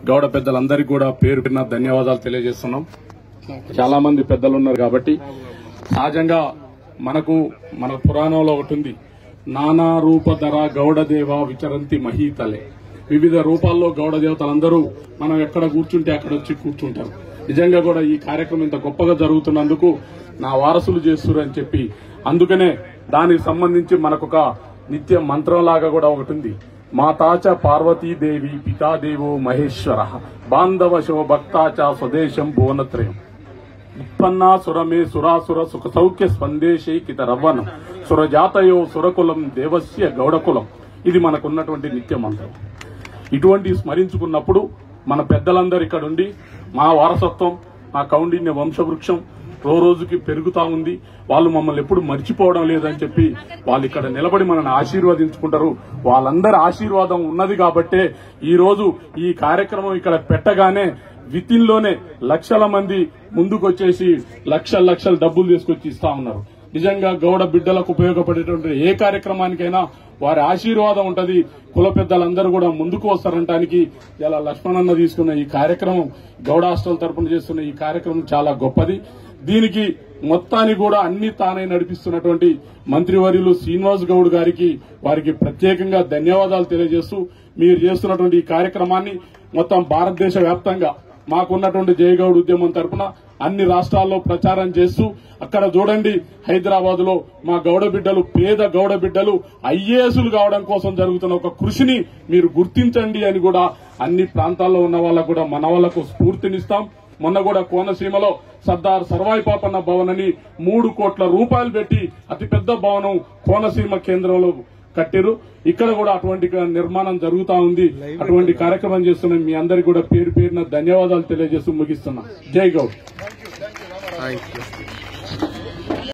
గౌడ పెద్దలందరికీ కూడా పేరు పేరున ధన్యవాదాలు తెలియజేస్తున్నాం చాలా మంది పెద్దలు ఉన్నారు కాబట్టి సహజంగా మనకు మన పురాణంలో ఒకటి ఉంది నానా రూపధర గౌడదేవ విచరంతి మహీతలే వివిధ రూపాల్లో గౌడ దేవతలందరూ మనం ఎక్కడ కూర్చుంటే అక్కడ వచ్చి కూర్చుంటారు నిజంగా కూడా ఈ కార్యక్రమం ఇంత గొప్పగా జరుగుతున్నందుకు నా వారసులు చేస్తున్నారు అని చెప్పి అందుకనే దానికి సంబంధించి మనకొక నిత్య మంత్రంలాగా కూడా ఒకటి ఉంది మాతాచ పార్వతీదేవి పితాదేవో మహేశ్వర బాంధవ శివ భక్తాచ స్వదేశం భువనత్రయం ఉత్పన్నా సురమే సురాసుర సుఖ సౌఖ్య స్పందేశైకిత రవ్వనం సురజాతయో సురకులం దేవస్య గౌడకులం ఇది మనకున్నటువంటి నిత్య మంత్రం ఇటువంటి స్మరించుకున్నప్పుడు మన పెద్దలందరూ ఇక్కడ ఉండి మా వారసత్వం మా కౌండిన్య వంశవృక్షం రో రోజుకి పెరుగుతా ఉంది వాళ్ళు మమ్మల్ని ఎప్పుడు మర్చిపోవడం లేదని చెప్పి వాళ్ళు ఇక్కడ నిలబడి మనల్ని ఆశీర్వదించుకుంటారు వాళ్ళందరి ఆశీర్వాదం ఉన్నది కాబట్టే ఈ రోజు ఈ కార్యక్రమం ఇక్కడ పెట్టగానే వితిన్ లోనే లక్షల మంది ముందుకొచ్చేసి లక్షల లక్షల డబ్బులు తీసుకొచ్చి ఇస్తా ఉన్నారు నిజంగా గౌడ బిడ్డలకు ఉపయోగపడేటువంటి ఏ కార్యక్రమానికైనా వారి ఆశీర్వాదం ఉంటది కుల పెద్దలందరూ కూడా ముందుకు వస్తారంటానికి ఇలా లక్ష్మణన్న తీసుకున్న ఈ కార్యక్రమం గౌడ హాస్టల్ తరపున చేస్తున్న ఈ కార్యక్రమం చాలా గొప్పది దీనికి మొత్తాన్ని కూడా అన్ని తానే నడిపిస్తున్నటువంటి మంత్రివర్యులు శ్రీనివాస్ గౌడ్ గారికి వారికి ప్రత్యేకంగా ధన్యవాదాలు తెలియజేస్తూ మీరు చేస్తున్నటువంటి ఈ కార్యక్రమాన్ని మొత్తం భారతదేశ వ్యాప్తంగా మాకున్నటువంటి జయగౌడ్ ఉద్యమం తరపున అన్ని రాష్ట్రాల్లో ప్రచారం చేస్తూ అక్కడ చూడండి హైదరాబాద్ లో మా గౌడ బిడ్డలు పేద గౌడ బిడ్డలు ఐఏఎస్లు కావడం కోసం జరుగుతున్న ఒక కృషిని మీరు గుర్తించండి అని కూడా అన్ని ప్రాంతాల్లో ఉన్న వాళ్ళకు కూడా మన వాళ్లకు స్ఫూర్తినిస్తాం మొన్న కూడా కోనసీమలో సర్దార్ సర్వాయి పాపన్న భవన్ అని మూడు కోట్ల రూపాయలు పెట్టి అతిపెద్ద భవనం కోనసీమ కేంద్రంలో కట్టారు ఇక్కడ కూడా అటువంటి నిర్మాణం జరుగుతా ఉంది అటువంటి కార్యక్రమం చేస్తున్న మీ అందరికి కూడా పేరు పేరున ధన్యవాదాలు తెలియజేస్తూ ముగిస్తున్నా జై గౌడ్ థ్యాంక్ యూ